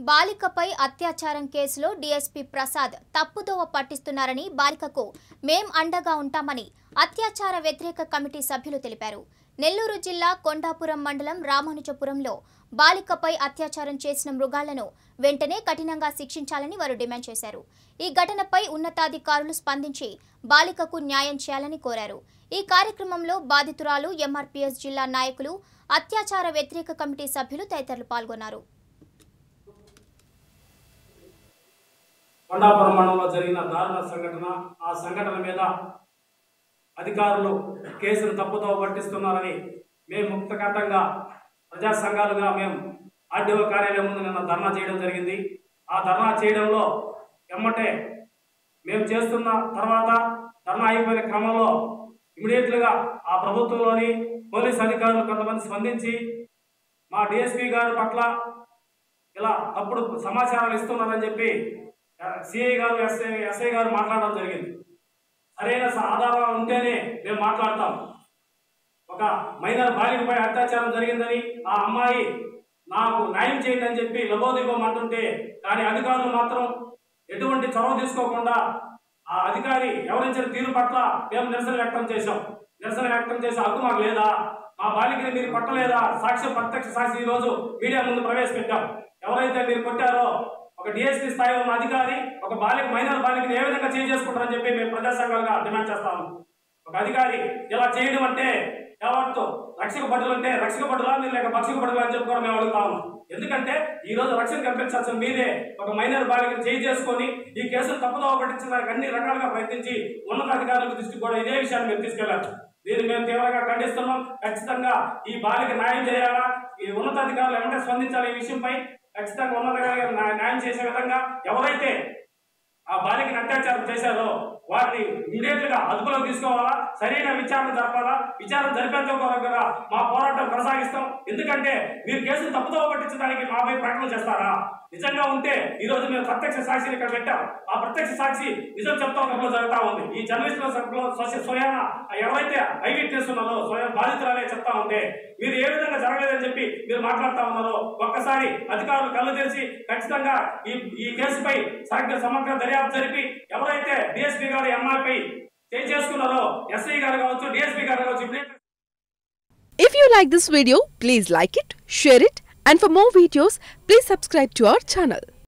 బాలికపై అత్యాచారం కేసులో డీఎస్పీ ప్రసాద్ తప్పుదోవ పట్టిస్తున్నారని బాలికకు మేం అండగా ఉంటామని అత్యాచార వ్యతిరేక కమిటీ సభ్యులు తెలిపారు నెల్లూరు జిల్లా కొండాపురం మండలం రామానుజపురంలో బాలికపై అత్యాచారం చేసిన మృగాళ్లను వెంటనే కఠినంగా శిక్షించాలని వారు డిమాండ్ చేశారు ఈ ఘటనపై ఉన్నతాధికారులు స్పందించి బాలికకు న్యాయం చేయాలని కోరారు ఈ కార్యక్రమంలో బాధితురాలు ఎంఆర్పీఎస్ జిల్లా నాయకులు అత్యాచార వ్యతిరేక కమిటీ సభ్యులు తదితరులు పాల్గొన్నారు కొండాపురం మండలంలో జరిగిన దారుణ సంఘటన ఆ సంఘటన మీద అధికారులు కేసును తప్పుతో పట్టిస్తున్నారని మేము ముక్తకంఠంగా ప్రజా సంఘాలుగా మేము ఆర్డీఓ కార్యాలయం ముందు నిన్న ధర్నా చేయడం జరిగింది ఆ ధర్నా చేయడంలో ఎమ్మటే మేము చేస్తున్న తర్వాత ధర్నా అయిపోయిన క్రమంలో ఇమీడియట్లుగా ఆ ప్రభుత్వంలోని పోలీస్ అధికారులు కొంతమంది స్పందించి మా డిఎస్పీ గారి పట్ల ఇలా తప్పుడు సమాచారాలు ఇస్తున్నారని చెప్పి సిఐ గారు ఎస్ఐ ఎస్ఐ గారు మాట్లాడడం జరిగింది సరైన స- ఆధారాలు ఉంటేనే మేము మాట్లాడతాం ఒక మైనర్ బాలికపై అత్యాచారం జరిగిందని ఆ అమ్మాయి నాకు న్యాయం చేయండి అని చెప్పి లబోదిబం అంటుంటే కానీ అధికారులు మాత్రం ఎటువంటి చొరవ తీసుకోకుండా ఆ అధికారి ఎవరించిన తీరు పట్ల మేము నిరసన వ్యక్తం చేశాం నిరసన వ్యక్తం చేసే హక్కు మాకు లేదా మా బాలికని మీరు పట్టలేదా సాక్ష్యం ప్రత్యక్ష సాక్షి ఈ రోజు మీడియా ముందు ప్రవేశపెట్టాం ఎవరైతే మీరు కొట్టారో ఒక డిఎస్పీ స్థాయిలో ఉన్న అధికారి ఒక బాలిక మైనర్ బాలికని ఏ విధంగా చేంజ్ చేసుకుంటారని చెప్పి మేము ప్రజా సంఘాలుగా డిమాండ్ చేస్తాము ఒక అధికారి ఇలా చేయడం అంటే ఎవరితో రక్షక భటులు అంటే రక్షక భటులా మీరు లేక భక్షక భటులా అని చెప్పి కూడా మేము అడుగుతాము ఎందుకంటే ఈ రోజు రక్షణ కల్పించాల్సిన మీరే ఒక మైనర్ బాలికను చేయి చేసుకొని ఈ కేసును తప్పుదోవ పట్టించడానికి అన్ని రకాలుగా ప్రయత్నించి ఉన్నతాధికారుల దృష్టికి కూడా ఇదే విషయాన్ని మేము తీసుకెళ్లారు దీన్ని మేము తీవ్రంగా ఖండిస్తున్నాం ఖచ్చితంగా ఈ బాలిక న్యాయం చేయాలా ఈ ఉన్నతాధికారులు ఏమంటే స్పందించాలి ఈ విషయంపై ఖచ్చితంగా ఉన్నతాధికారులు న్యాయ- న్యాయం చేసే విధంగా ఎవరైతే ఆ బాలికని అత్యాచారం చేశారో వారిని ఇమీడియట్ గా అదుపులోకి తీసుకోవాలా సరైన విచారణ జరపాలా విచారణ జరిపేంత కొరకుగా మా పోరాటం కొనసాగిస్తాం ఎందుకంటే మీరు కేసును తప్పుదో పట్టించడానికి మాపై ప్రకటన చేస్తారా నిజంగా ఉంటే ఈ రోజు మేము ప్రత్యక్ష సాక్షిని ఇక్కడ పెట్టాం ఆ ప్రత్యక్ష సాక్షి నిజం చెప్తా ఉన్నప్పుడు జరుగుతా ఉంది ఈ జర్నలిస్టుల సభలో స్వయ- స్వయాన ఎవరైతే ఐ విట్నెస్ ఉన్నారో స్వయం బాధితులనే చెప్తా ఉంటే మీరు ఏ విధంగా జరగలేదని చెప్పి మీరు మాట్లాడుతా ఉన్నారో ఒక్కసారి అధికారులు కళ్ళు తెరిచి ఖచ్చితంగా ఈ ఈ కేసుపై సమగ్ర సమగ్ర దర్యాప్తు జరిపి ఎవరైతే డిఎస్పీ గారు ఎంఆర్పై చేంజ్ చేసుకున్నారో ఎస్ఐ గారు కావచ్చు డిఎస్పీ గారు కావచ్చు ఇప్పుడే If you like this video, please like it, share it, and for more videos, please subscribe to our channel.